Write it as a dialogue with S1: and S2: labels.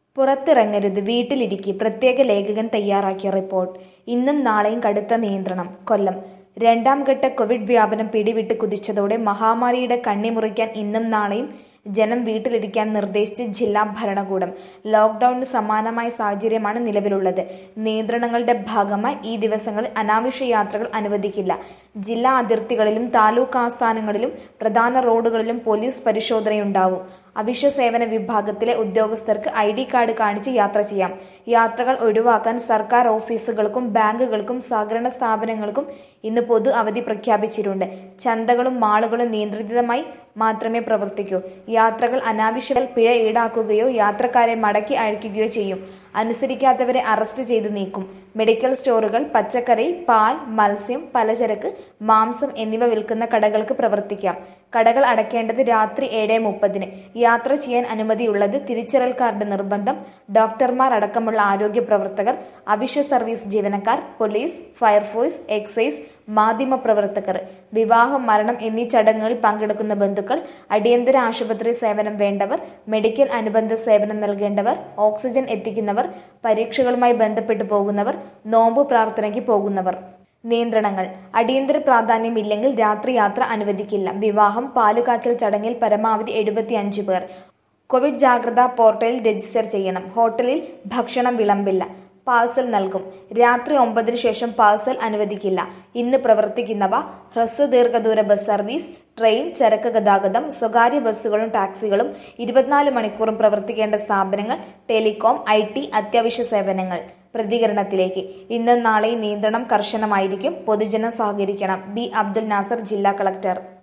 S1: പുറത്തിറങ്ങരുത് വീട്ടിലിരിക്കെ പ്രത്യേക ലേഖകൻ തയ്യാറാക്കിയ റിപ്പോർട്ട് ഇന്നും നാളെയും കടുത്ത നിയന്ത്രണം കൊല്ലം രണ്ടാം ഘട്ട കോവിഡ് വ്യാപനം പിടിവിട്ട് കുതിച്ചതോടെ മഹാമാരിയുടെ കണ്ണി മുറിക്കാൻ ഇന്നും നാളെയും ജനം വീട്ടിലിരിക്കാൻ നിർദ്ദേശിച്ച് ജില്ലാ ഭരണകൂടം ലോക്ഡൌണിന് സമാനമായ സാഹചര്യമാണ് നിലവിലുള്ളത് നിയന്ത്രണങ്ങളുടെ ഭാഗമായി ഈ ദിവസങ്ങളിൽ അനാവശ്യ യാത്രകൾ അനുവദിക്കില്ല ജില്ലാ അതിർത്തികളിലും താലൂക്ക് ആസ്ഥാനങ്ങളിലും പ്രധാന റോഡുകളിലും പോലീസ് പരിശോധനയുണ്ടാവും അവശ്യ സേവന വിഭാഗത്തിലെ ഉദ്യോഗസ്ഥർക്ക് ഐ ഡി കാർഡ് കാണിച്ച് യാത്ര ചെയ്യാം യാത്രകൾ ഒഴിവാക്കാൻ സർക്കാർ ഓഫീസുകൾക്കും ബാങ്കുകൾക്കും സഹകരണ സ്ഥാപനങ്ങൾക്കും ഇന്ന് പൊതു അവധി പ്രഖ്യാപിച്ചിട്ടുണ്ട് ചന്തകളും മാളുകളും നിയന്ത്രിതമായി മാത്രമേ പ്രവർത്തിക്കൂ യാത്രകൾ അനാവശ്യ പിഴ ഈടാക്കുകയോ യാത്രക്കാരെ മടക്കി അയക്കുകയോ ചെയ്യും അനുസരിക്കാത്തവരെ അറസ്റ്റ് ചെയ്ത് നീക്കും മെഡിക്കൽ സ്റ്റോറുകൾ പച്ചക്കറി പാൽ മത്സ്യം പലചരക്ക് മാംസം എന്നിവ വിൽക്കുന്ന കടകൾക്ക് പ്രവർത്തിക്കാം കടകൾ അടയ്ക്കേണ്ടത് രാത്രി ഏഴ് മുപ്പതിന് യാത്ര ചെയ്യാൻ അനുമതിയുള്ളത് തിരിച്ചറിയൽ കാർഡ് നിർബന്ധം ഡോക്ടർമാർ അടക്കമുള്ള ആരോഗ്യ പ്രവർത്തകർ അവശ്യ സർവീസ് ജീവനക്കാർ പോലീസ് ഫയർഫോഴ്സ് എക്സൈസ് മാധ്യമ പ്രവർത്തകർ വിവാഹം മരണം എന്നീ ചടങ്ങുകളിൽ പങ്കെടുക്കുന്ന ബന്ധുക്കൾ അടിയന്തര ആശുപത്രി സേവനം വേണ്ടവർ മെഡിക്കൽ അനുബന്ധ സേവനം നൽകേണ്ടവർ ഓക്സിജൻ എത്തിക്കുന്നവർ പരീക്ഷകളുമായി ബന്ധപ്പെട്ടു പോകുന്നവർ നോമ്പ് പ്രാർത്ഥനയ്ക്ക് പോകുന്നവർ നിയന്ത്രണങ്ങൾ അടിയന്തര പ്രാധാന്യമില്ലെങ്കിൽ രാത്രി യാത്ര അനുവദിക്കില്ല വിവാഹം പാലുകാച്ചൽ ചടങ്ങിൽ പരമാവധി എഴുപത്തിയഞ്ച് പേർ കോവിഡ് ജാഗ്രതാ പോർട്ടലിൽ രജിസ്റ്റർ ചെയ്യണം ഹോട്ടലിൽ ഭക്ഷണം വിളമ്പില്ല പാഴ്സൽ നൽകും രാത്രി ഒമ്പതിനു ശേഷം പാഴ്സൽ അനുവദിക്കില്ല ഇന്ന് പ്രവർത്തിക്കുന്നവ ഹ്രസ്വ ദീർഘദൂര ബസ് സർവീസ് ട്രെയിൻ ചരക്ക് ഗതാഗതം സ്വകാര്യ ബസ്സുകളും ടാക്സികളും ഇരുപത്തിനാല് മണിക്കൂറും പ്രവർത്തിക്കേണ്ട സ്ഥാപനങ്ങൾ ടെലികോം ഐ ടി അത്യാവശ്യ സേവനങ്ങൾ പ്രതികരണത്തിലേക്ക് ഇന്നും നാളെയും നിയന്ത്രണം കർശനമായിരിക്കും പൊതുജനം സഹകരിക്കണം ബി അബ്ദുൽ നാസർ ജില്ലാ കളക്ടർ